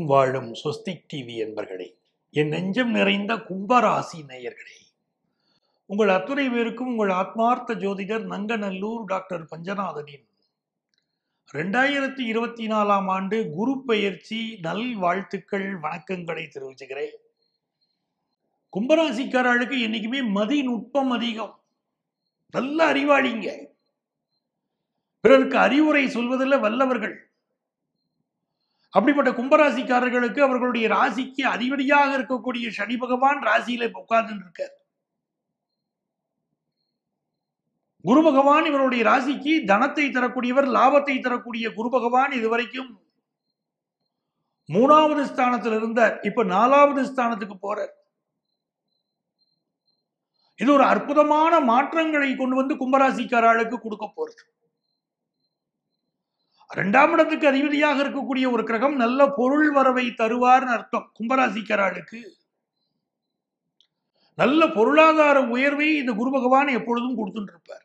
வாழும் சொஸ்திக் டிவி என்பர்களே என் நெஞ்சம் நிறைந்த கும்பராசி நேயர்களே உங்கள் அத்துணை பேருக்கும் உங்கள் ஆத்மார்த்த ஜோதிடர் நங்கநல்லூர் டாக்டர் பஞ்சநாதனின் ரெண்டாயிரத்தி இருபத்தி நாலாம் ஆண்டு குரு பெயர்ச்சி நல் வாழ்த்துக்கள் வணக்கங்களை தெரிவிச்சுக்கிறேன் கும்பராசிக்காரர்களுக்கு என்னைக்குமே மதி நுட்பம் அதிகம் நல்ல அறிவாளிங்க பிறருக்கு அறிவுரை சொல்வதில் வல்லவர்கள் அப்படிப்பட்ட கும்பராசிக்காரர்களுக்கு அவர்களுடைய ராசிக்கு அதிபதியாக இருக்கக்கூடிய சனி பகவான் ராசியில இப்ப உட்கார்ந்து இருக்கார் குரு பகவான் இவருடைய ராசிக்கு தனத்தை தரக்கூடியவர் லாபத்தை தரக்கூடிய குரு பகவான் இதுவரைக்கும் மூணாவது ஸ்தானத்தில் இருந்தார் இப்ப நாலாவது ஸ்தானத்துக்கு போறார் இது ஒரு அற்புதமான மாற்றங்களை கொண்டு வந்து கும்பராசிக்காரர்களுக்கு கொடுக்க போறது இரண்டாம் இடத்துக்கு அதிபதியாக இருக்கக்கூடிய ஒரு கிரகம் நல்ல பொருள் வரவை தருவார்னு அர்த்தம் கும்பராசிக்காரர்களுக்கு நல்ல பொருளாதார உயர்வை இந்த குரு பகவான் எப்பொழுதும் கொடுத்துட்டு இருப்பார்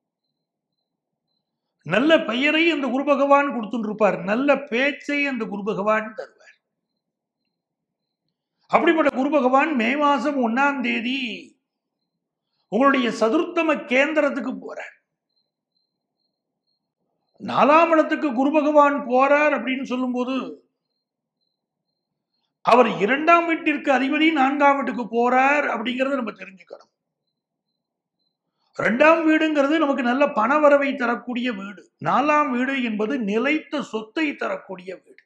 நல்ல பெயரை அந்த குரு பகவான் கொடுத்துட்டு இருப்பார் நல்ல பேச்சை அந்த குரு பகவான் தருவார் அப்படிப்பட்ட குரு பகவான் மே மாசம் ஒன்னாம் தேதி உங்களுடைய சதுர்த்தம கேந்திரத்துக்கு போறார் நாலாம் இடத்துக்கு குரு பகவான் போறார் அப்படின்னு சொல்லும்போது அவர் இரண்டாம் வீட்டிற்கு அதிபதி நான்காம் வீட்டுக்கு போறார் அப்படிங்கறத நம்ம தெரிஞ்சுக்கணும் ரெண்டாம் வீடுங்கிறது நமக்கு நல்ல பணவரவை தரக்கூடிய வீடு நாலாம் வீடு என்பது நிலைத்த சொத்தை தரக்கூடிய வீடு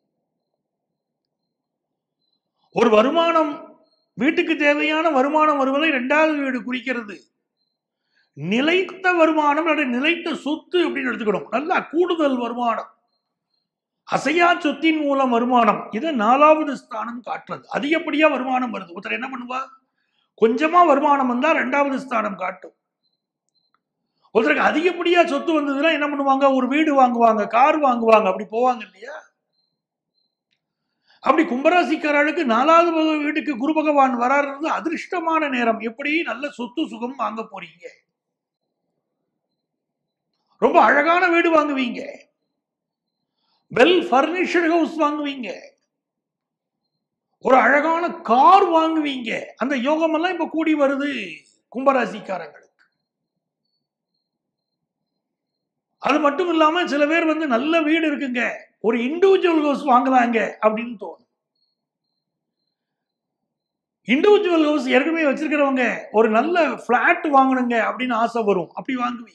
ஒரு வருமானம் வீட்டுக்கு தேவையான வருமானம் வருவதை இரண்டாவது வீடு குறிக்கிறது நிலைத்த வருமானம் அல்லது நிலைத்த சொத்து அப்படின்னு எடுத்துக்கணும் நல்லா கூடுதல் வருமானம் அசையா சொத்தின் மூலம் வருமானம் இது நாலாவது ஸ்தானம் காட்டுறது அதிகப்படியா வருமானம் வருது ஒருத்தர் என்ன பண்ணுவா கொஞ்சமா வருமானம் வந்தா ரெண்டாவது ஸ்தானம் காட்டும் ஒருத்தருக்கு அதிகப்படியா சொத்து வந்ததுன்னா என்ன பண்ணுவாங்க ஒரு வீடு வாங்குவாங்க கார் வாங்குவாங்க அப்படி போவாங்க இல்லையா அப்படி கும்பராசிக்காரர்களுக்கு நாலாவது பக- வீட்டுக்கு குரு பகவான் வராறது அதிர்ஷ்டமான நேரம் எப்படி நல்ல சொத்து சுகம் வாங்க போறீங்க ரொம்ப அழகான வீடு வாங்குவீங்க வெல் ஃபர்னிஷ்டு ஹவுஸ் வாங்குவீங்க ஒரு அழகான கார் வாங்குவீங்க அந்த யோகம் எல்லாம் இப்ப கூடி வருது கும்பராசிக்காரங்களுக்கு அது மட்டும் இல்லாம சில பேர் வந்து நல்ல வீடு இருக்குங்க ஒரு இண்டிவிஜுவல் ஹவுஸ் வாங்கலாங்க அப்படின்னு தோணும் இண்டிவிஜுவல் ஹவுஸ் ஏற்கனவே வச்சிருக்கிறவங்க ஒரு நல்ல பிளாட் வாங்கணுங்க அப்படின்னு ஆசை வரும் அப்படி வாங்குவீங்க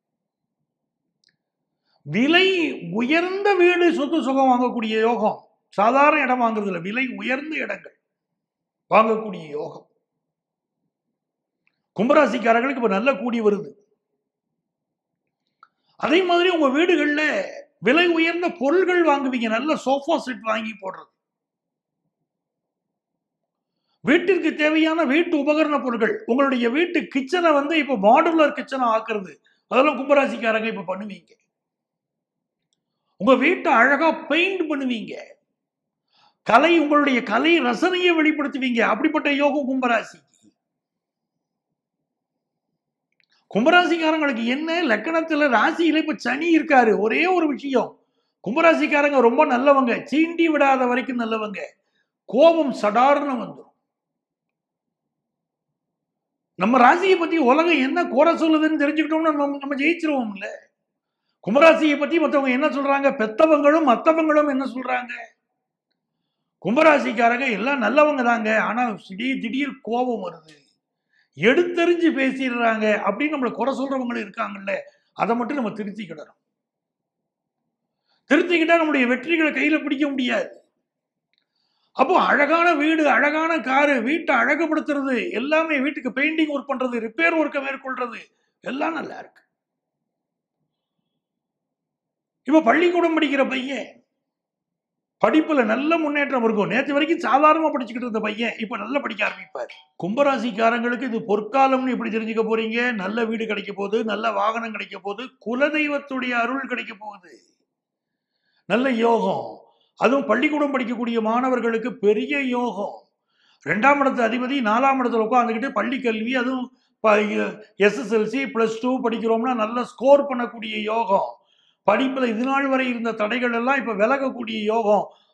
விலை உயர்ந்த வீடு சொத்து சுகம் வாங்கக்கூடிய யோகம் சாதாரண இடம் வாங்குறது இல்ல விலை உயர்ந்த இடங்கள் வாங்கக்கூடிய யோகம் கும்பராசிக்காரர்களுக்கு இப்ப நல்ல கூடி வருது அதே மாதிரி உங்க வீடுகள்ல விலை உயர்ந்த பொருள்கள் வாங்குவீங்க நல்ல சோஃபா செட் வாங்கி போடுறது வீட்டிற்கு தேவையான வீட்டு உபகரண பொருட்கள் உங்களுடைய வீட்டு கிச்சனை வந்து இப்ப மாடுலர் கிச்சனை ஆக்குறது அதெல்லாம் கும்பராசிக்காரங்க இப்ப பண்ணுவீங்க உங்க வீட்டை அழகா பெயிண்ட் பண்ணுவீங்க கலை உங்களுடைய கலை ரசனையை வெளிப்படுத்துவீங்க அப்படிப்பட்ட யோகம் கும்பராசி கும்பராசிக்காரங்களுக்கு என்ன லக்கணத்துல ராசியில இப்ப சனி இருக்காரு ஒரே ஒரு விஷயம் கும்பராசிக்காரங்க ரொம்ப நல்லவங்க சீண்டி விடாத வரைக்கும் நல்லவங்க கோபம் சடார்னு வந்துடும் நம்ம ராசியை பத்தி உலகம் என்ன குறை சொல்லுதுன்னு தெரிஞ்சுக்கிட்டோம்னா நம்ம நம்ம ஜெயிச்சிருவோம்ல கும்பராசியை பத்தி மத்தவங்க என்ன சொல்றாங்க பெத்தவங்களும் மத்தவங்களும் என்ன சொல்றாங்க கும்பராசிக்காரங்க எல்லாம் நல்லவங்க தாங்க ஆனா திடீர் திடீர் கோபம் வருது எடுத்தறிஞ்சு பேசிடுறாங்க அப்படின்னு நம்மளை குறை சொல்றவங்களும் இருக்காங்கல்ல அதை மட்டும் நம்ம திருத்திக்கிடணும் திருத்திக்கிட்டா நம்முடைய வெற்றிகளை கையில பிடிக்க முடியாது அப்போ அழகான வீடு அழகான காரு வீட்டை அழகுபடுத்துறது எல்லாமே வீட்டுக்கு பெயிண்டிங் ஒர்க் பண்றது ரிப்பேர் ஒர்க்கை மேற்கொள்றது எல்லாம் நல்லா இருக்கு இப்ப பள்ளிக்கூடம் படிக்கிற பையன் படிப்புல நல்ல முன்னேற்றம் இருக்கும் நேற்று வரைக்கும் சாதாரணமா படிச்சுக்கிட்டு இருந்த பையன் இப்ப நல்லா படிக்க ஆரம்பிப்பார் கும்பராசிக்காரங்களுக்கு இது பொற்காலம்னு எப்படி தெரிஞ்சுக்க போறீங்க நல்ல வீடு கிடைக்க போகுது நல்ல வாகனம் கிடைக்க போகுது குலதெய்வத்துடைய அருள் கிடைக்க போகுது நல்ல யோகம் அதுவும் பள்ளிக்கூடம் படிக்கக்கூடிய மாணவர்களுக்கு பெரிய யோகம் ரெண்டாம் இடத்து அதிபதி நாலாம் இடத்துல உட்காந்துக்கிட்டு பள்ளி கல்வி அதுவும் எஸ்எஸ்எல்சி பிளஸ் டூ படிக்கிறோம்னா நல்ல ஸ்கோர் பண்ணக்கூடிய யோகம் படிப்புல இது நாள் வரை இருந்த தடைகள் எல்லாம் இப்ப விலகக்கூடிய யோகம்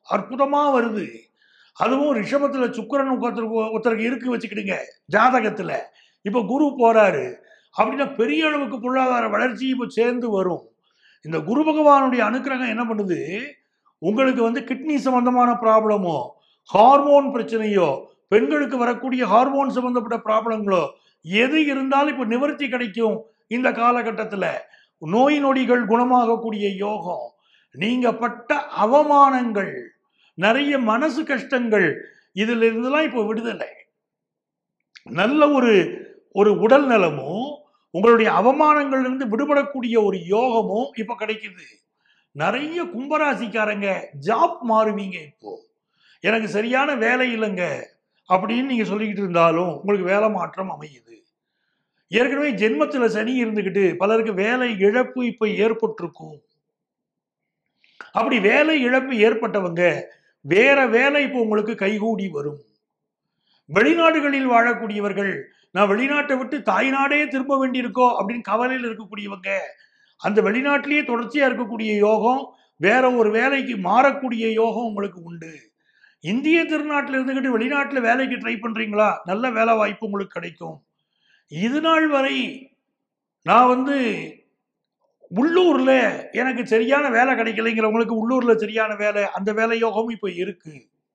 அற்புதமா வருது அதுவும் ரிஷபத்துல சுக்கிரன் ஒருத்தருக்கு ஒருத்தருக்கு இருக்கு வச்சுக்கிடுங்க ஜாதகத்துல இப்ப குரு போறாரு அப்படின்னா பெரிய அளவுக்கு பொருளாதார வளர்ச்சி இப்போ சேர்ந்து வரும் இந்த குரு பகவானுடைய அனுக்கிரகம் என்ன பண்ணுது உங்களுக்கு வந்து கிட்னி சம்பந்தமான ப்ராப்ளமோ ஹார்மோன் பிரச்சனையோ பெண்களுக்கு வரக்கூடிய ஹார்மோன் சம்பந்தப்பட்ட ப்ராப்ளங்களோ எது இருந்தாலும் இப்போ நிவர்த்தி கிடைக்கும் இந்த காலகட்டத்தில் நோய் நொடிகள் குணமாகக்கூடிய யோகம் நீங்க பட்ட அவமானங்கள் நிறைய மனசு கஷ்டங்கள் இதுல இருந்தெல்லாம் இப்போ விடுதலை நல்ல ஒரு ஒரு உடல் நலமும் உங்களுடைய அவமானங்கள்ல இருந்து விடுபடக்கூடிய ஒரு யோகமும் இப்ப கிடைக்குது நிறைய கும்பராசிக்காரங்க ஜாப் மாறுவீங்க இப்போ எனக்கு சரியான வேலை இல்லைங்க அப்படின்னு நீங்க சொல்லிக்கிட்டு இருந்தாலும் உங்களுக்கு வேலை மாற்றம் அமையுது ஏற்கனவே ஜென்மத்துல சனி இருந்துகிட்டு பலருக்கு வேலை இழப்பு இப்ப ஏற்பட்டிருக்கும் அப்படி வேலை இழப்பு ஏற்பட்டவங்க வேற வேலை இப்போ உங்களுக்கு கைகூடி வரும் வெளிநாடுகளில் வாழக்கூடியவர்கள் நான் வெளிநாட்டை விட்டு தாய்நாடே திரும்ப வேண்டியிருக்கோ அப்படின்னு கவலையில் இருக்கக்கூடியவங்க அந்த வெளிநாட்டிலேயே தொடர்ச்சியா இருக்கக்கூடிய யோகம் வேற ஒரு வேலைக்கு மாறக்கூடிய யோகம் உங்களுக்கு உண்டு இந்திய திருநாட்டில் இருந்துகிட்டு வெளிநாட்டில் வேலைக்கு ட்ரை பண்றீங்களா நல்ல வேலை வாய்ப்பு உங்களுக்கு கிடைக்கும் இது நாள் வரை நான் வந்து உள்ளூர்ல எனக்கு சரியான வேலை கிடைக்கலைங்கிறவங்களுக்கு உள்ளூர்ல சரியான வேலை அந்த வேலை யோகம் இப்போ இருக்கு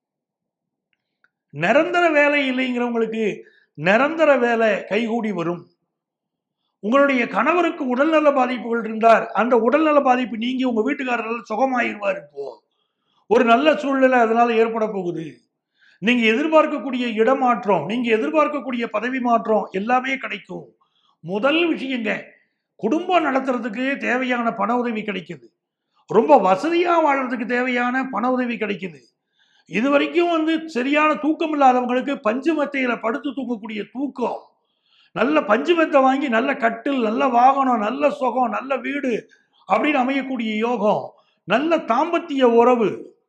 நிரந்தர வேலை இல்லைங்கிறவங்களுக்கு நிரந்தர வேலை கைகூடி வரும் உங்களுடைய கணவருக்கு உடல்நல பாதிப்புகள் இருந்தார் அந்த உடல்நல பாதிப்பு நீங்கி உங்க வீட்டுக்காரர்கள் சுகமாயிருவார் இப்போ ஒரு நல்ல சூழ்நிலை அதனால ஏற்பட போகுது நீங்க எதிர்பார்க்கக்கூடிய இடமாற்றம் நீங்க எதிர்பார்க்கக்கூடிய பதவி மாற்றம் எல்லாமே கிடைக்கும் முதல் விஷயங்க குடும்பம் நடத்துறதுக்கு தேவையான பண உதவி கிடைக்குது ரொம்ப வசதியா வாழறதுக்கு தேவையான பண உதவி கிடைக்குது இது வரைக்கும் வந்து சரியான தூக்கம் இல்லாதவங்களுக்கு பஞ்சு மெத்தையில படுத்து தூங்கக்கூடிய தூக்கம் நல்ல பஞ்சு மெத்தை வாங்கி நல்ல கட்டில் நல்ல வாகனம் நல்ல சுகம் நல்ல வீடு அப்படின்னு அமையக்கூடிய யோகம் நல்ல தாம்பத்திய உறவு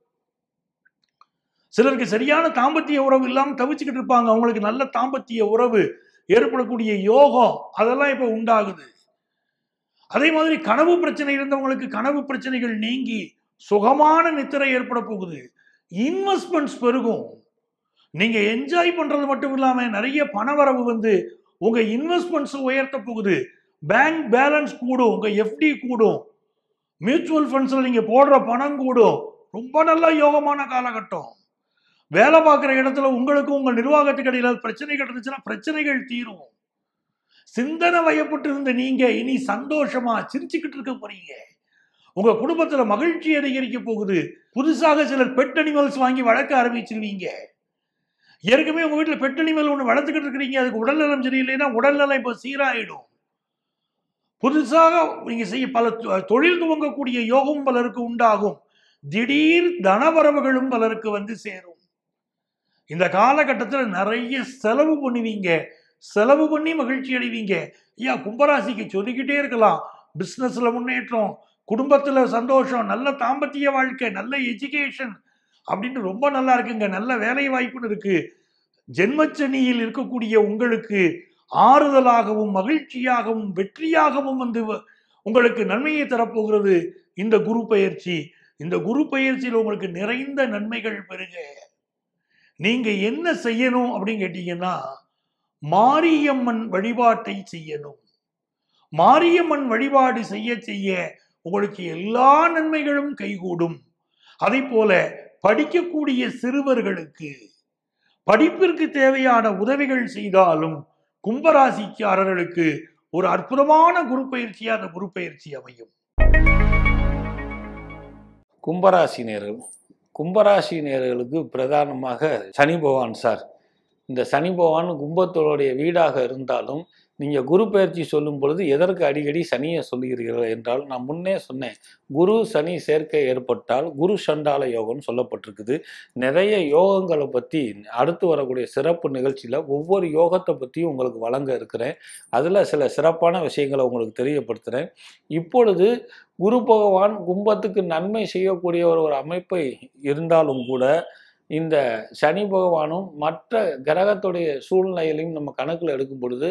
சிலருக்கு சரியான தாம்பத்திய உறவு இல்லாமல் தவிச்சுக்கிட்டு இருப்பாங்க அவங்களுக்கு நல்ல தாம்பத்திய உறவு ஏற்படக்கூடிய யோகம் அதெல்லாம் இப்போ உண்டாகுது அதே மாதிரி கனவு பிரச்சனை இருந்தவங்களுக்கு கனவு பிரச்சனைகள் நீங்கி சுகமான நித்திரை ஏற்பட போகுது இன்வெஸ்ட்மெண்ட்ஸ் பெருகும் நீங்க என்ஜாய் பண்றது மட்டும் இல்லாம நிறைய பணவரவு வந்து உங்க இன்வெஸ்ட்மெண்ட்ஸ் உயர்த்த போகுது பேங்க் பேலன்ஸ் கூடும் உங்க எஃப்டி கூடும் மியூச்சுவல் ஃபண்ட்ஸ்ல நீங்க போடுற பணம் கூடும் ரொம்ப நல்ல யோகமான காலகட்டம் வேலை பார்க்குற இடத்துல உங்களுக்கும் உங்க நிர்வாகத்துக்கு இடையில பிரச்சனைகள் இருந்துச்சுன்னா பிரச்சனைகள் தீரும் சிந்தனை வயப்பட்டு இருந்த நீங்க இனி சந்தோஷமா சிரிச்சுக்கிட்டு இருக்க போறீங்க உங்க குடும்பத்துல மகிழ்ச்சி அதிகரிக்க போகுது புதுசாக சிலர் பெட் அனிமல்ஸ் வாங்கி வளர்க்க ஆரம்பிச்சிருவீங்க ஏற்கனவே உங்க வீட்டுல பெட் அனிமல் ஒன்று வளர்த்துக்கிட்டு இருக்கிறீங்க அதுக்கு உடல்நலம் சரியில்லைன்னா உடல்நலம் இப்போ சீராயிடும் புதுசாக நீங்க செய்ய பல தொ- தொழில் துவங்கக்கூடிய யோகம் பலருக்கு உண்டாகும் திடீர் தனவரவுகளும் பலருக்கு வந்து சேரும் இந்த காலகட்டத்தில் நிறைய செலவு பண்ணுவீங்க செலவு பண்ணி மகிழ்ச்சி அடைவீங்க ஐயா கும்பராசிக்கு சொல்லிக்கிட்டே இருக்கலாம் பிஸ்னஸ்ல முன்னேற்றம் குடும்பத்துல சந்தோஷம் நல்ல தாம்பத்திய வாழ்க்கை நல்ல எஜுகேஷன் அப்படின்னு ரொம்ப நல்லா இருக்குங்க நல்ல வேலை வாய்ப்புன்னு இருக்கு ஜென்மச்சனியில் இருக்கக்கூடிய உங்களுக்கு ஆறுதலாகவும் மகிழ்ச்சியாகவும் வெற்றியாகவும் வந்து வ- உங்களுக்கு நன்மையை தரப்போகிறது இந்த குரு பயிற்சி இந்த குரு பயிற்சியில் உங்களுக்கு நிறைந்த நன்மைகள் பெருக நீங்க என்ன செய்யணும் அப்படின்னு கேட்டீங்கன்னா மாரியம்மன் வழிபாட்டை செய்யணும் மாரியம்மன் வழிபாடு செய்ய செய்ய உங்களுக்கு எல்லா நன்மைகளும் கைகூடும் அதை போல படிக்கக்கூடிய சிறுவர்களுக்கு படிப்பிற்கு தேவையான உதவிகள் செய்தாலும் கும்பராசிக்காரர்களுக்கு ஒரு அற்புதமான குரு பயிற்சியா அந்த குரு பயிற்சி அமையும் கும்பராசி நேர்கள் கும்பராசி நேர்களுக்கு பிரதானமாக சனி பகவான் சார் இந்த சனி பகவான் கும்பத்தோடைய வீடாக இருந்தாலும் நீங்கள் குரு பயிற்சி சொல்லும் பொழுது எதற்கு அடிக்கடி சனியை சொல்லுகிறீர்கள் என்றால் நான் முன்னே சொன்னேன் குரு சனி சேர்க்கை ஏற்பட்டால் குரு சண்டால யோகம்னு சொல்லப்பட்டிருக்குது நிறைய யோகங்களை பற்றி அடுத்து வரக்கூடிய சிறப்பு நிகழ்ச்சியில் ஒவ்வொரு யோகத்தை பற்றியும் உங்களுக்கு வழங்க இருக்கிறேன் அதில் சில சிறப்பான விஷயங்களை உங்களுக்கு தெரியப்படுத்துகிறேன் இப்பொழுது குரு பகவான் கும்பத்துக்கு நன்மை செய்யக்கூடிய ஒரு ஒரு அமைப்பை இருந்தாலும் கூட இந்த சனி பகவானும் மற்ற கிரகத்துடைய சூழ்நிலைகளையும் நம்ம கணக்கில் எடுக்கும் பொழுது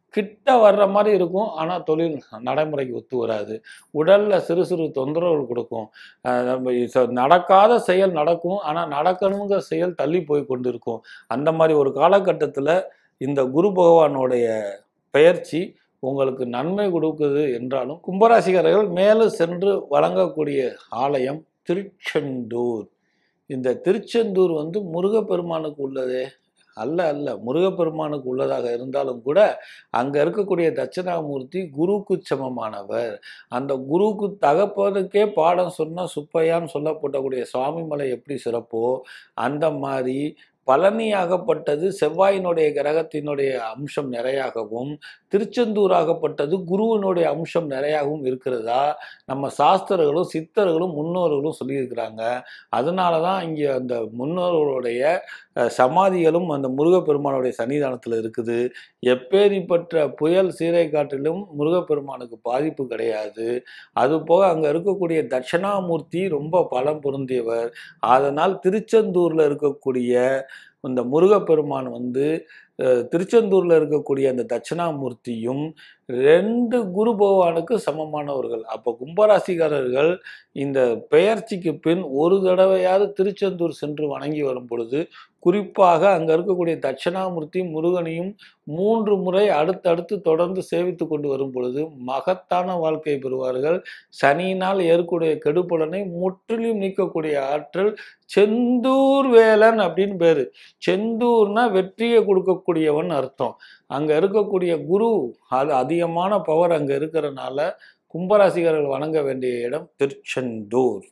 கிட்ட வர்ற மாதிரி இருக்கும் ஆனால் தொழில் நடைமுறைக்கு ஒத்து வராது உடலில் சிறு சிறு தொந்தரவுகள் கொடுக்கும் அஹ் நம்ம ச- நடக்காத செயல் நடக்கும் ஆனால் நடக்கணுங்கிற செயல் தள்ளி போய் கொண்டு இருக்கும் அந்த மாதிரி ஒரு காலகட்டத்தில் இந்த குரு பகவானுடைய பெயர்ச்சி உங்களுக்கு நன்மை கொடுக்குது என்றாலும் கும்பராசிக்காரர்கள் மேலும் சென்று வழங்கக்கூடிய ஆலயம் திருச்செந்தூர் இந்த திருச்செந்தூர் வந்து முருகப்பெருமானுக்கு உள்ளதே அல்ல அல்ல முருகப்பெருமானுக்கு உள்ளதாக இருந்தாலும் கூட அங்க இருக்கக்கூடிய தட்சிணாமூர்த்தி குருவுக்கு சமமானவர் அந்த குருவுக்கு தகப்பனுக்கே பாடம் சொன்ன சுப்பையான்னு சொல்லப்பட்டக்கூடிய சுவாமிமலை எப்படி சிறப்போ அந்த மாதிரி பழனியாகப்பட்டது செவ்வாயினுடைய கிரகத்தினுடைய அம்சம் நிறையாகவும் திருச்செந்தூராகப்பட்டது குருவினுடைய அம்சம் நிறையாகவும் இருக்கிறதா நம்ம சாஸ்திரர்களும் சித்தர்களும் முன்னோர்களும் சொல்லியிருக்கிறாங்க அதனால தான் இங்கே அந்த முன்னோர்களுடைய அஹ், சமாதிகளும் அந்த முருகப்பெருமானுடைய சன்னிதானத்தில் இருக்குது எப்பேரிப்பட்ட புயல் சீரை காற்றிலும் முருகப்பெருமானுக்கு பாதிப்பு கிடையாது அதுபோக அங்கே இருக்கக்கூடிய தட்சிணாமூர்த்தி ரொம்ப பலம் பொருந்தியவர் அதனால் திருச்செந்தூரில் இருக்கக்கூடிய இந்த முருகப்பெருமான் வந்து அஹ், திருச்செந்தூரில் இருக்கக்கூடிய அந்த தட்சிணாமூர்த்தியும் ரெண்டு குரு பகவானுக்கு சமமானவர்கள் அப்போ கும்பராசிக்காரர்கள் இந்த பெயர்ச்சிக்கு பின் ஒரு தடவையாவது திருச்செந்தூர் சென்று வணங்கி வரும் பொழுது குறிப்பாக அங்கே இருக்கக்கூடிய தட்சிணாமூர்த்தி முருகனையும் மூன்று முறை அடுத்தடுத்து தொடர்ந்து சேவித்து கொண்டு வரும் பொழுது மகத்தான வாழ்க்கை பெறுவார்கள் சனியினால் ஏற்கக்கூடிய கெடுபலனை முற்றிலும் நீக்கக்கூடிய ஆற்றல் செந்தூர் வேலன் அப்படின்னு பேரு செந்தூர்னா வெற்றியை கொடுக்கக்கூடியவன் அர்த்தம் அங்க இருக்கக்கூடிய குரு அது அதிகமான பவர் அங்க இருக்கிறனால கும்பராசிகர்கள் வணங்க வேண்டிய இடம் திருச்செந்தூர்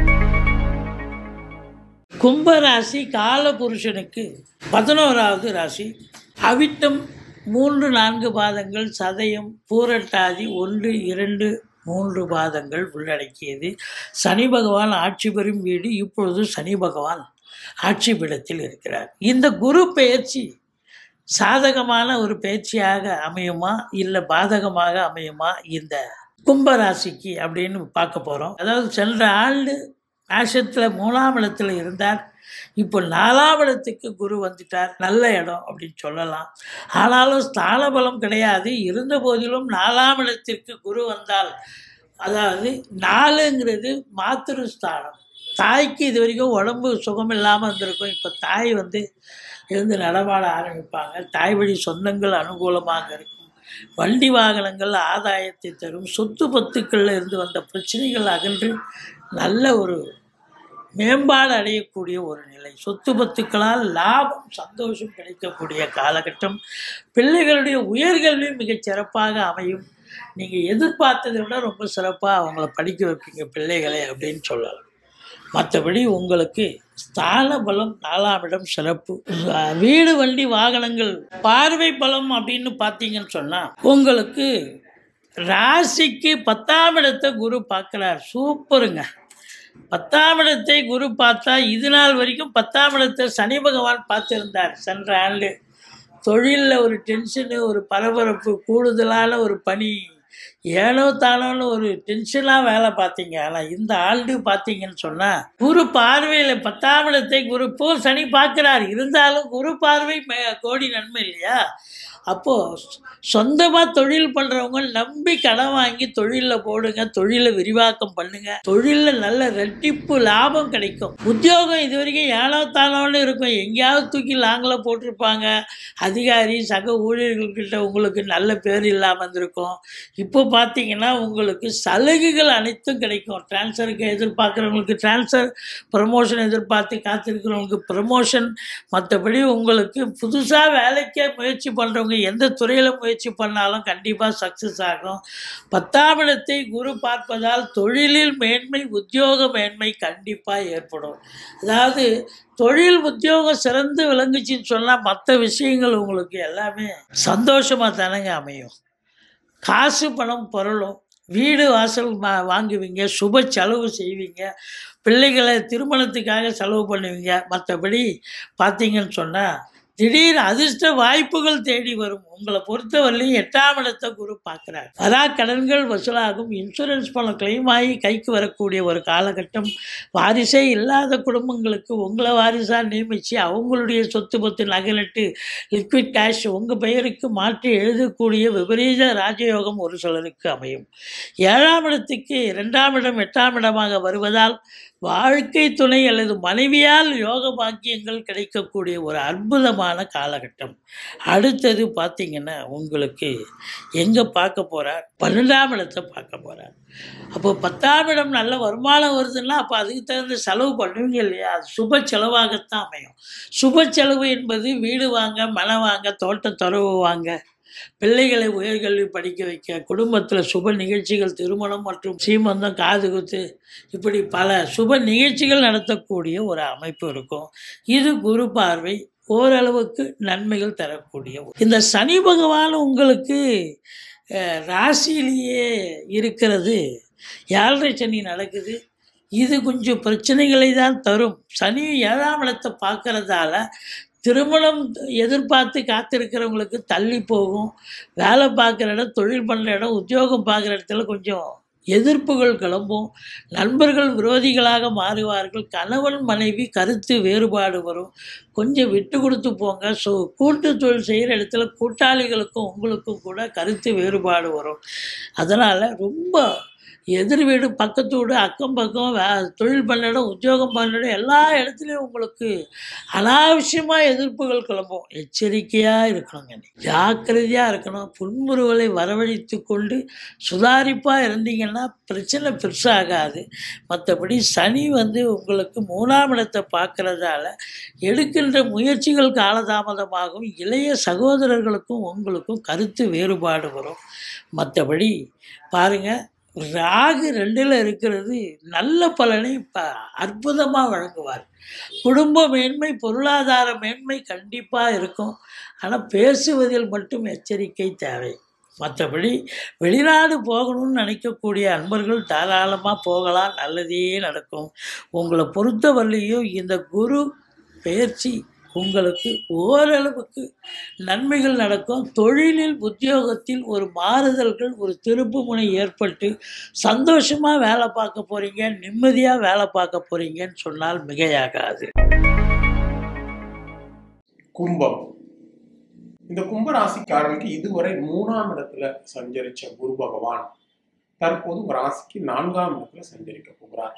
கும்பராசி காலபுருஷனுக்கு பதினோராவது ராசி அவிட்டம் மூன்று நான்கு பாதங்கள் சதயம் பூரட்டாதி ஒன்று இரண்டு மூன்று பாதங்கள் உள்ளடக்கியது சனி பகவான் ஆட்சி பெறும் வீடு இப்பொழுது சனி பகவான் ஆட்சி பீடத்தில் இருக்கிறார் இந்த குரு பெயர்ச்சி சாதகமான ஒரு பயிற்சியாக அமையுமா இல்லை பாதகமாக அமையுமா இந்த கும்பராசிக்கு அப்படின்னு பார்க்க போகிறோம் அதாவது சென்ற ஆண்டு மேஷத்தில் மூணாம் இடத்துல இருந்தார் இப்போ நாலாம் இடத்துக்கு குரு வந்துட்டார் நல்ல இடம் அப்படின்னு சொல்லலாம் ஆனாலும் ஸ்தான பலம் கிடையாது இருந்த போதிலும் நாலாம் இடத்திற்கு குரு வந்தால் அதாவது நாலுங்கிறது மாத்திரு ஸ்தானம் தாய்க்கு இது வரைக்கும் உடம்பு சுகம் இல்லாமல் இருந்திருக்கும் இப்போ தாய் வந்து இருந்து நடமாட ஆரம்பிப்பாங்க தாய் வழி சொந்தங்கள் அனுகூலமாக இருக்கும் வண்டி வாகனங்கள் ஆதாயத்தை தரும் சொத்து பத்துக்களில் இருந்து வந்த பிரச்சனைகள் அகன்று நல்ல ஒரு மேம்பாடு அடையக்கூடிய ஒரு நிலை சொத்து பத்துக்களால் லாபம் சந்தோஷம் கிடைக்கக்கூடிய காலகட்டம் பிள்ளைகளுடைய உயர்கல்வி மிகச் சிறப்பாக அமையும் நீங்கள் எதிர்பார்த்ததை விட ரொம்ப சிறப்பாக அவங்கள படிக்க வைப்பீங்க பிள்ளைகளை அப்படின்னு சொல்லலாம் மற்றபடி உங்களுக்கு ஸ்தான பலம் நாலாம் இடம் சிறப்பு அஹ் வீடு வண்டி வாகனங்கள் பார்வை பலம் அப்படின்னு பார்த்தீங்கன்னு சொன்னால் உங்களுக்கு ராசிக்கு பத்தாம் இடத்தை குரு பார்க்குறார் சூப்பருங்க பத்தாம் இடத்தை குரு பார்த்தா இது நாள் வரைக்கும் பத்தாம் இடத்தை சனி பகவான் பார்த்திருந்தார் சென்ற ஆண்டு தொழிலில் ஒரு டென்ஷனு ஒரு பரபரப்பு கூடுதலான ஒரு பணி ஏனோ தானோன்னு ஒரு டென்ஷனாக வேலை பார்த்தீங்க ஆனால் இந்த ஆண்டு பார்த்தீங்கன்னு சொன்னால் குரு பார்வையில் பத்தாம் இடத்தை குரு இப்போ சனி பார்க்குறார் இருந்தாலும் குரு பார்வை மே- கோடி நன்மை இல்லையா அப்போது சொந்தமாக தொழில் பண்ணுறவங்க நம்பி கடன் வாங்கி தொழிலில் போடுங்க தொழிலை விரிவாக்கம் பண்ணுங்க தொழிலில் நல்ல ரெட்டிப்பு லாபம் கிடைக்கும் உத்தியோகம் இது வரைக்கும் ஏனோ தானோன்னு இருக்கும் எங்கேயாவது தூக்கி லாங்கில் போட்டிருப்பாங்க அதிகாரி சக ஊழியர்கள்கிட்ட உங்களுக்கு நல்ல பேர் இல்லாமல் இருந்திருக்கும் இப்போ பார்த்தீங்கன்னா உங்களுக்கு சலுகைகள் அனைத்தும் கிடைக்கும் ட்ரான்ஸ்ஃபருக்கு எதிர்பார்க்குறவங்களுக்கு ட்ரான்ஸ்ஃபர் ப்ரமோஷன் எதிர்பார்த்து காத்திருக்கிறவங்களுக்கு ப்ரமோஷன் மற்றபடி உங்களுக்கு புதுசாக வேலைக்கே முயற்சி பண்ணுறவங்க எந்த துறையில் முயற்சி பண்ணாலும் கண்டிப்பாக சக்ஸஸ் ஆகும் பத்தாம் இடத்தை குரு பார்ப்பதால் தொழிலில் மேன்மை உத்தியோக மேன்மை கண்டிப்பாக ஏற்படும் அதாவது தொழில் உத்தியோகம் சிறந்து விளங்குச்சின்னு சொன்னால் மற்ற விஷயங்கள் உங்களுக்கு எல்லாமே சந்தோஷமாக தானங்க அமையும் காசு பணம் பொருளும் வீடு வாசல் வா வாங்குவீங்க சுப செலவு செய்வீங்க பிள்ளைகளை திருமணத்துக்காக செலவு பண்ணுவீங்க மற்றபடி பார்த்தீங்கன்னு சொன்னால் திடீர் அதிர்ஷ்ட வாய்ப்புகள் தேடி வரும் உங்களை பொறுத்தவரையிலும் எட்டாம் இடத்தை குரு பார்க்குறார் வரா கடன்கள் வசூலாகும் இன்சூரன்ஸ் பணம் கிளைம் ஆகி கைக்கு வரக்கூடிய ஒரு காலகட்டம் வாரிசே இல்லாத குடும்பங்களுக்கு உங்களை வாரிசாக நியமித்து அவங்களுடைய சொத்து பத்து நகலட்டு லிக்விட் கேஷ் உங்கள் பெயருக்கு மாற்றி எழுதக்கூடிய விபரீத ராஜயோகம் ஒரு சிலருக்கு அமையும் ஏழாம் இடத்துக்கு இரண்டாம் இடம் எட்டாம் இடமாக வருவதால் வாழ்க்கை துணை அல்லது மனைவியால் யோக பாக்கியங்கள் கிடைக்கக்கூடிய ஒரு அற்புதமான காலகட்டம் அடுத்தது பார்த்தீங்கன்னா உங்களுக்கு எங்கே பார்க்க போகிறார் பன்னெண்டாம் இடத்தை பார்க்க போகிறார் அப்போ பத்தாம் இடம் நல்ல வருமானம் வருதுன்னா அப்போ அதுக்கு தகுந்த செலவு பண்ணுவீங்க இல்லையா அது சுப செலவாகத்தான் அமையும் சுப செலவு என்பது வீடு வாங்க மனை வாங்க தோட்ட துறவு வாங்க பிள்ளைகளை உயர்கல்வி படிக்க வைக்க குடும்பத்தில் சுப நிகழ்ச்சிகள் திருமணம் மற்றும் சீமந்தம் காது குத்து இப்படி பல சுப நிகழ்ச்சிகள் நடத்தக்கூடிய ஒரு அமைப்பு இருக்கும் இது குரு பார்வை ஓரளவுக்கு நன்மைகள் தரக்கூடிய ஒரு- இந்த சனி பகவான் உங்களுக்கு அஹ், ராசியிலேயே இருக்கிறது ஏழரை சனி நடக்குது இது கொஞ்சம் பிரச்சனைகளை தான் தரும் சனி ஏழாம் இடத்தை பார்க்கறதால திருமணம் எதிர்பார்த்து காத்திருக்கிறவங்களுக்கு தள்ளி போகும் வேலை பார்க்குற இடம் தொழில் பண்ணுற இடம் உத்தியோகம் பார்க்குற இடத்துல கொஞ்சம் எதிர்ப்புகள் கிளம்பும் நண்பர்கள் விரோதிகளாக மாறுவார்கள் கணவன் மனைவி கருத்து வேறுபாடு வரும் கொஞ்சம் விட்டு கொடுத்து போங்க ஸோ கூட்டு தொழில் செய்கிற இடத்துல கூட்டாளிகளுக்கும் உங்களுக்கும் கூட கருத்து வேறுபாடு வரும் அதனால் ரொம்ப எதிர் வீடு பக்கத்து வீடு அக்கம் பக்கம் வே தொழில் பண்ண இடம் உத்தியோகம் பண்ண இடம் எல்லா இடத்துலையும் உங்களுக்கு அனாவசியமாக எதிர்ப்புகள் கிளம்பும் எச்சரிக்கையாக இருக்கணுங்க நீ ஜாக்கிரதையாக இருக்கணும் புன்முறுவலை வரவழைத்து கொண்டு சுதாரிப்பாக இருந்தீங்கன்னா பிரச்சனை பெருசாகாது மற்றபடி சனி வந்து உங்களுக்கு மூணாம் இடத்தை பார்க்கறதால எடுக்கின்ற முயற்சிகள் காலதாமதமாகும் இளைய சகோதரர்களுக்கும் உங்களுக்கும் கருத்து வேறுபாடு வரும் மற்றபடி பாருங்கள் ராகு ரெண்டில் இருக்கிறது நல்ல பலனை ப அற்புதமாக வழங்குவார் குடும்ப மேன்மை பொருளாதார மேன்மை கண்டிப்பாக இருக்கும் ஆனால் பேசுவதில் மட்டும் எச்சரிக்கை தேவை மற்றபடி வெளிநாடு போகணும்னு நினைக்கக்கூடிய அன்பர்கள் தாராளமாக போகலாம் நல்லதே நடக்கும் உங்களை பொறுத்தவரையிலையும் இந்த குரு பெயர்ச்சி உங்களுக்கு ஓரளவுக்கு நன்மைகள் நடக்கும் தொழிலில் உத்தியோகத்தில் ஒரு மாறுதல்கள் ஒரு திருப்புமுனை ஏற்பட்டு சந்தோஷமாக வேலை பார்க்க போகிறீங்க நிம்மதியாக வேலை பார்க்க போகிறீங்கன்னு சொன்னால் மிகையாகாது கும்பம் இந்த கும்ப ராசிக்காரனுக்கு இதுவரை மூணாம் இடத்துல சஞ்சரிச்ச குரு பகவான் தற்போது உங்க ராசிக்கு நான்காம் இடத்துல சஞ்சரிக்க போகிறார்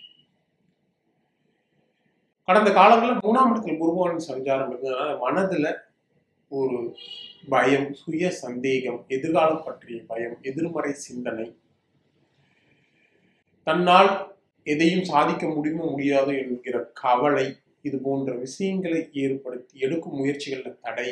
கடந்த காலங்களில் மூணாம் இடத்துல குருபவன் சஞ்சாரம் இருந்ததுனால மனதுல ஒரு பயம் சுய சந்தேகம் எதிர்காலம் பற்றிய பயம் எதிர்மறை சிந்தனை தன்னால் எதையும் சாதிக்க முடியுமோ முடியாதோ என்கிற கவலை இது போன்ற விஷயங்களை ஏற்படுத்தி எடுக்கும் முயற்சிகளில் தடை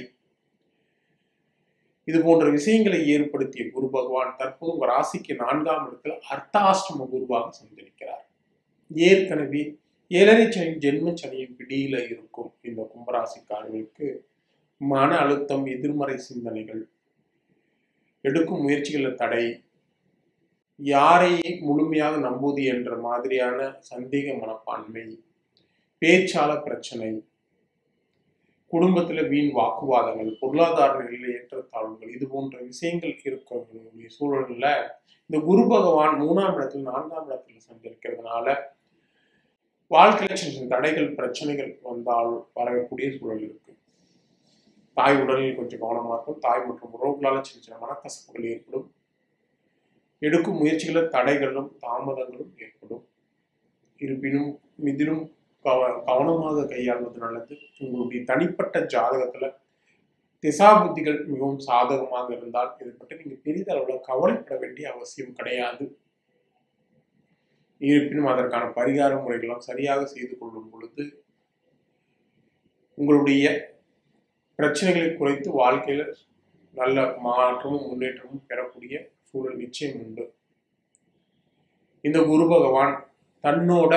இது போன்ற விஷயங்களை ஏற்படுத்திய குரு பகவான் தற்போது உங்க ராசிக்கு நான்காம் இடத்துல அர்த்தாஷ்டம குருவாக சஞ்சரிக்கிறார் ஏற்கனவே ஏழரை சனி ஜென்ம சனியின் பிடியில இருக்கும் இந்த கும்பராசிக்காரர்களுக்கு மன அழுத்தம் எதிர்மறை சிந்தனைகள் எடுக்கும் முயற்சிகளில் தடை யாரையே முழுமையாக நம்புவது என்ற மாதிரியான சந்தேக மனப்பான்மை பேச்சால பிரச்சனை குடும்பத்துல வீண் வாக்குவாதங்கள் பொருளாதார நிலையில ஏற்றத்தாழ்வுகள் இது போன்ற விஷயங்கள் இருக்கக்கூடிய சூழல்ல இந்த குரு பகவான் மூணாம் இடத்துல நான்காம் இடத்துல சஞ்சரிக்கிறதுனால வாழ்க்கையில சின்ன சின்ன தடைகள் பிரச்சனைகள் வந்தால் வரக்கூடிய சூழல் இருக்கு தாய் உடலில் கொஞ்சம் கவனமா இருக்கும் தாய் மற்றும் உறவுகளால சின்ன சின்ன மனக்கசப்புகள் ஏற்படும் எடுக்கும் முயற்சிகளில் தடைகளும் தாமதங்களும் ஏற்படும் இருப்பினும் இதிலும் கவ கவனமாக கையாள்வது நல்லது உங்களுடைய தனிப்பட்ட ஜாதகத்துல திசா புத்திகள் மிகவும் சாதகமாக இருந்தால் இதை பற்றி நீங்க பெரிதளவில் கவலைப்பட வேண்டிய அவசியம் கிடையாது இருப்பினும் அதற்கான பரிகார முறைகளும் சரியாக செய்து கொள்ளும் பொழுது உங்களுடைய பிரச்சனைகளை குறைத்து வாழ்க்கையில நல்ல மாற்றமும் முன்னேற்றமும் பெறக்கூடிய சூழல் நிச்சயம் உண்டு இந்த குரு பகவான் தன்னோட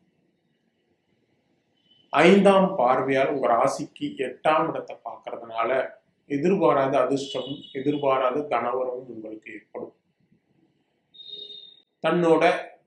ஐந்தாம் பார்வையால் உங்க ராசிக்கு எட்டாம் இடத்தை பார்க்கறதுனால எதிர்பாராத அதிர்ஷ்டமும் எதிர்பாராத தனவரமும் உங்களுக்கு ஏற்படும் தன்னோட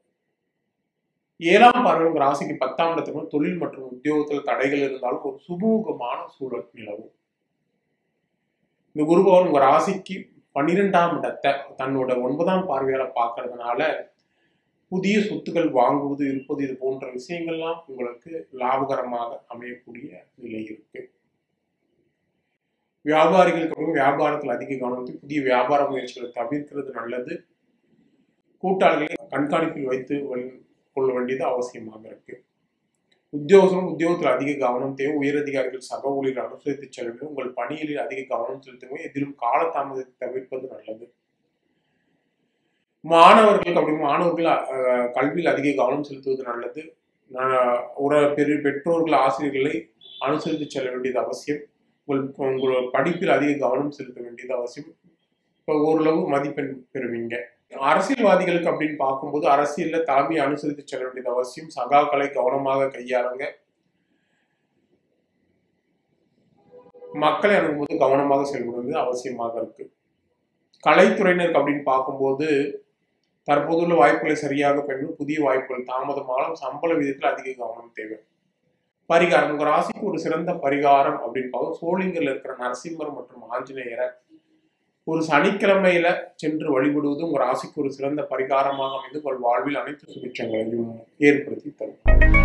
ஏழாம் பார்வை உங்க ராசிக்கு பத்தாம் இடத்துக்கு தொழில் மற்றும் உத்தியோகத்தில் தடைகள் இருந்தாலும் ஒரு சுமூகமான சூழல் நிலவும் இந்த குரு பகவான் உங்க ராசிக்கு பன்னிரெண்டாம் இடத்தை தன்னோட ஒன்பதாம் பார்வையால பார்க்கறதுனால புதிய சொத்துக்கள் வாங்குவது இருப்பது இது போன்ற விஷயங்கள்லாம் உங்களுக்கு லாபகரமாக அமையக்கூடிய நிலை இருக்கு வியாபாரிகளுக்கு அப்புறம் வியாபாரத்தில் அதிக கவனத்தை புதிய வியாபார முயற்சிகளை தவிர்க்கிறது நல்லது கூட்டாளிகளை கண்காணிப்பில் வைத்து வல்- கொள்ள வேண்டியது அவசியமாக இருக்கு உத்தியோகம் உத்தியோகத்தில் அதிக கவனம் தேவை உயரதிகாரிகள் சக ஊழியர் அனுசரித்து செல்ல வேண்டும் உங்கள் பணியில் அதிக கவனம் செலுத்துங்க எதிலும் காலதாமதத்தை தவிர்ப்பது நல்லது மாணவர்களுக்கு அப்படி மாணவர்கள் அஹ், கல்வியில் அதிக கவனம் செலுத்துவது நல்லது நான் ஒரு பெரிய பெற்றோர்கள் ஆசிரியர்களை அனுசரித்து செல்ல வேண்டியது அவசியம் உங்கள் உங்கள் படிப்பில் அதிக கவனம் செலுத்த வேண்டியது அவசியம் இப்போ ஓரளவு மதிப்பெண் பெறுவீங்க அரசியல்வாதிகளுக்கு அப்படின்னு பார்க்கும்போது அரசியல்ல தலைமையை அனுசரித்து செல்ல வேண்டியது அவசியம் சகாக்களை கவனமாக கையாளுங்க மக்களை அணுகும்போது கவனமாக செயல்படுவது அவசியமாக இருக்கு கலைத்துறையினருக்கு அப்படின்னு பார்க்கும்போது தற்போதுள்ள வாய்ப்புகளை சரியாக பெறும் புதிய வாய்ப்புகள் தாமதமானாலும் சம்பள விதத்தில் அதிக கவனம் தேவை பரிகாரம் உங்க ராசிக்கு ஒரு சிறந்த பரிகாரம் அப்படின்னு பார்க்கும் சோளிங்கர்ல இருக்கிற நரசிம்மர் மற்றும் ஆஞ்சநேயரை ஒரு சனிக்கிழமையில சென்று வழிபடுவது உங்க ராசிக்கு ஒரு சிறந்த பரிகாரமாக அமைந்து உங்கள் வாழ்வில் அனைத்து சுபிட்சங்களையும் ஏற்படுத்தி தரும்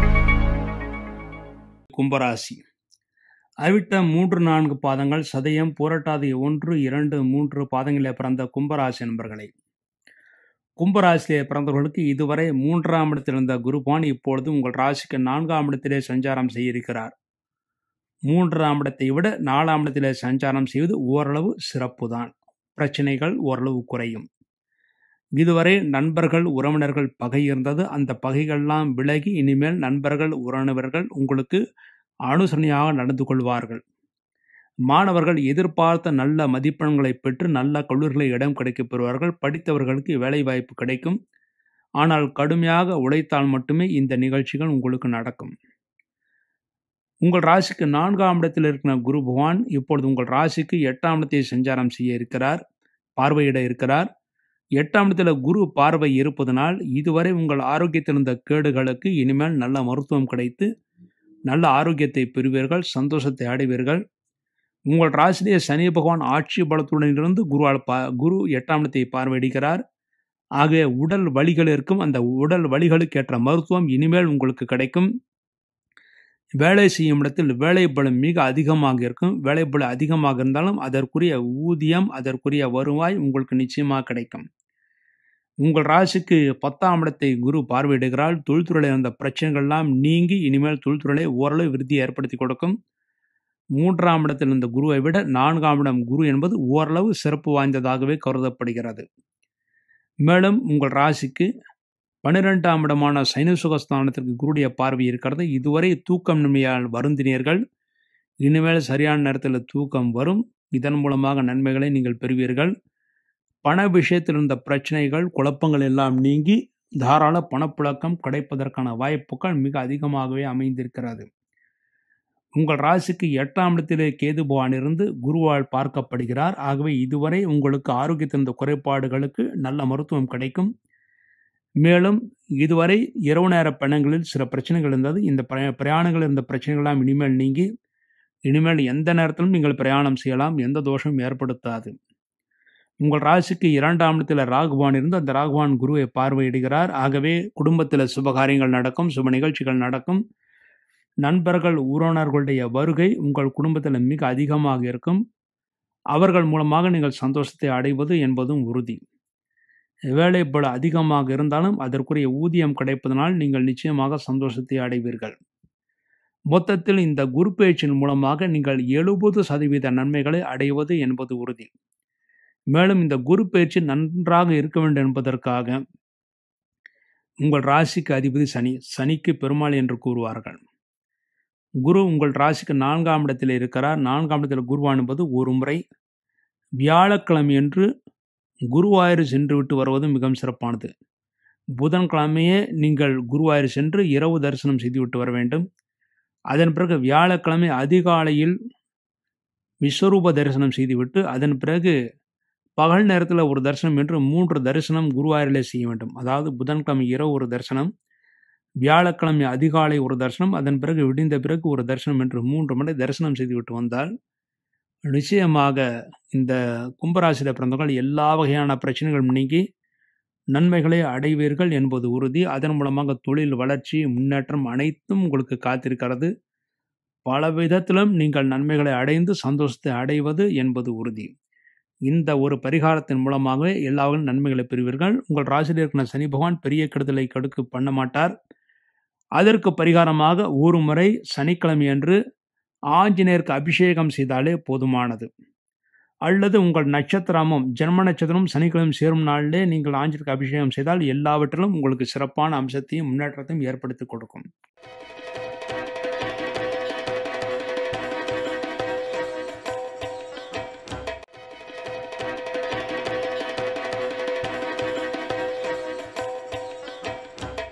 கும்பராசி அவிட்ட மூன்று நான்கு பாதங்கள் சதயம் புரட்டாதி ஒன்று இரண்டு மூன்று பாதங்களில் பிறந்த கும்பராசி நண்பர்களை கும்பராசியிலே பிறந்தவர்களுக்கு இதுவரை மூன்றாம் இடத்தில் இருந்த குருபான் இப்பொழுது உங்கள் ராசிக்கு நான்காம் இடத்திலே சஞ்சாரம் செய்ய இருக்கிறார் மூன்றாம் இடத்தை விட நாலாம் இடத்திலே சஞ்சாரம் செய்வது ஓரளவு சிறப்புதான் பிரச்சனைகள் ஓரளவு குறையும் இதுவரை நண்பர்கள் உறவினர்கள் பகை இருந்தது அந்த பகைகள்லாம் விலகி இனிமேல் நண்பர்கள் உறவினர்கள் உங்களுக்கு அனுசரணையாக நடந்து கொள்வார்கள் மாணவர்கள் எதிர்பார்த்த நல்ல மதிப்பெண்களை பெற்று நல்ல கல்லூரிகளை இடம் கிடைக்கப் பெறுவார்கள் படித்தவர்களுக்கு வேலைவாய்ப்பு கிடைக்கும் ஆனால் கடுமையாக உழைத்தால் மட்டுமே இந்த நிகழ்ச்சிகள் உங்களுக்கு நடக்கும் உங்கள் ராசிக்கு நான்காம் இடத்தில் இருக்கிற குரு பகவான் இப்பொழுது உங்கள் ராசிக்கு எட்டாம் இடத்தை சஞ்சாரம் செய்ய இருக்கிறார் பார்வையிட இருக்கிறார் எட்டாம் இடத்துல குரு பார்வை இருப்பதனால் இதுவரை உங்கள் ஆரோக்கியத்தில் இருந்த கேடுகளுக்கு இனிமேல் நல்ல மருத்துவம் கிடைத்து நல்ல ஆரோக்கியத்தை பெறுவீர்கள் சந்தோஷத்தை அடைவீர்கள் உங்கள் ராசிலேயே சனி பகவான் ஆட்சி பலத்துடன் இருந்து குருவால் பா குரு எட்டாம் இடத்தை பார்வையிடுகிறார் ஆகவே உடல் வலிகள் இருக்கும் அந்த உடல் வலிகளுக்கு ஏற்ற மருத்துவம் இனிமேல் உங்களுக்கு கிடைக்கும் வேலை செய்யும் இடத்தில் வேலை பலம் மிக அதிகமாக இருக்கும் வேலை பலம் அதிகமாக இருந்தாலும் அதற்குரிய ஊதியம் அதற்குரிய வருவாய் உங்களுக்கு நிச்சயமாக கிடைக்கும் உங்கள் ராசிக்கு பத்தாம் இடத்தை குரு பார்வையிடுகிறால் தொழில்துறையில் இருந்த பிரச்சனைகள்லாம் நீங்கி இனிமேல் தொழில்துறையை ஓரளவு விருத்தியை ஏற்படுத்தி கொடுக்கும் மூன்றாம் இடத்தில் இருந்த குருவை விட நான்காம் இடம் குரு என்பது ஓரளவு சிறப்பு வாய்ந்ததாகவே கருதப்படுகிறது மேலும் உங்கள் ராசிக்கு பன்னிரெண்டாம் இடமான சைன சுகஸ்தானத்திற்கு குருடைய பார்வை இருக்கிறது இதுவரை தூக்கம் நன்மையால் வருந்தினீர்கள் இனிமேல் சரியான நேரத்தில் தூக்கம் வரும் இதன் மூலமாக நன்மைகளை நீங்கள் பெறுவீர்கள் பண விஷயத்தில் இருந்த பிரச்சனைகள் குழப்பங்கள் எல்லாம் நீங்கி தாராள பணப்புழக்கம் கிடைப்பதற்கான வாய்ப்புகள் மிக அதிகமாகவே அமைந்திருக்கிறது உங்கள் ராசிக்கு எட்டாம் இடத்திலே கேது பகவான் இருந்து குருவால் பார்க்கப்படுகிறார் ஆகவே இதுவரை உங்களுக்கு ஆரோக்கியத்தின் குறைபாடுகளுக்கு நல்ல மருத்துவம் கிடைக்கும் மேலும் இதுவரை இரவு நேர பயணங்களில் சில பிரச்சனைகள் இருந்தது இந்த பிரயா- பிரயாணங்கள் இருந்த பிரச்சனைகள்லாம் இனிமேல் நீங்கி இனிமேல் எந்த நேரத்திலும் நீங்கள் பிரயாணம் செய்யலாம் எந்த தோஷமும் ஏற்படுத்தாது உங்கள் ராசிக்கு இரண்டாம் இடத்தில் ராகுவான் இருந்து அந்த ராகுவான் குருவை பார்வையிடுகிறார் ஆகவே குடும்பத்தில் சுபகாரியங்கள் நடக்கும் சுப நிகழ்ச்சிகள் நடக்கும் நண்பர்கள் உறவினர்களுடைய வருகை உங்கள் குடும்பத்தில் மிக அதிகமாக இருக்கும் அவர்கள் மூலமாக நீங்கள் சந்தோஷத்தை அடைவது என்பதும் உறுதி வேலை பல அதிகமாக இருந்தாலும் அதற்குரிய ஊதியம் கிடைப்பதனால் நீங்கள் நிச்சயமாக சந்தோஷத்தை அடைவீர்கள் மொத்தத்தில் இந்த குரு பேச்சின் மூலமாக நீங்கள் எழுபது சதவீத நன்மைகளை அடைவது என்பது உறுதி மேலும் இந்த குரு பயிற்சி நன்றாக இருக்க வேண்டும் என்பதற்காக உங்கள் ராசிக்கு அதிபதி சனி சனிக்கு பெருமாள் என்று கூறுவார்கள் குரு உங்கள் ராசிக்கு நான்காம் இடத்தில் இருக்கிறார் நான்காம் இடத்தில் குருவான் என்பது ஒரு முறை வியாழக்கிழமை என்று குருவாயூர் சென்று விட்டு வருவது மிகவும் சிறப்பானது புதன்கிழமையே நீங்கள் குருவாயூர் சென்று இரவு தரிசனம் செய்துவிட்டு வர வேண்டும் அதன் பிறகு வியாழக்கிழமை அதிகாலையில் விஸ்வரூப தரிசனம் செய்துவிட்டு அதன் பிறகு பகல் நேரத்தில் ஒரு தரிசனம் என்று மூன்று தரிசனம் குருவாயூரிலே செய்ய வேண்டும் அதாவது புதன்கிழமை இரவு ஒரு தரிசனம் வியாழக்கிழமை அதிகாலை ஒரு தரிசனம் அதன் பிறகு விடிந்த பிறகு ஒரு தரிசனம் என்று மூன்று முறை தரிசனம் செய்துவிட்டு வந்தால் நிச்சயமாக இந்த கும்பராசியில் பிறந்தவர்கள் எல்லா வகையான பிரச்சனைகளும் நீங்கி நன்மைகளை அடைவீர்கள் என்பது உறுதி அதன் மூலமாக தொழில் வளர்ச்சி முன்னேற்றம் அனைத்தும் உங்களுக்கு காத்திருக்கிறது பல விதத்திலும் நீங்கள் நன்மைகளை அடைந்து சந்தோஷத்தை அடைவது என்பது உறுதி இந்த ஒரு பரிகாரத்தின் மூலமாக எல்லா வகையிலும் நன்மைகளை பெறுவீர்கள் உங்கள் ராசியில் இருக்கிற சனி பகவான் பெரிய கெடுதலை கடுக்கு பண்ண மாட்டார் அதற்கு பரிகாரமாக ஒரு முறை சனிக்கிழமை அன்று ஆஞ்சநேயருக்கு அபிஷேகம் செய்தாலே போதுமானது அல்லது உங்கள் நட்சத்திரமும் ஜென்ம நட்சத்திரமும் சனிக்கிழமை சேரும் நாளிலே நீங்கள் ஆஞ்சநேயருக்கு அபிஷேகம் செய்தால் எல்லாவற்றிலும் உங்களுக்கு சிறப்பான அம்சத்தையும் முன்னேற்றத்தையும் ஏற்படுத்தி கொடுக்கும்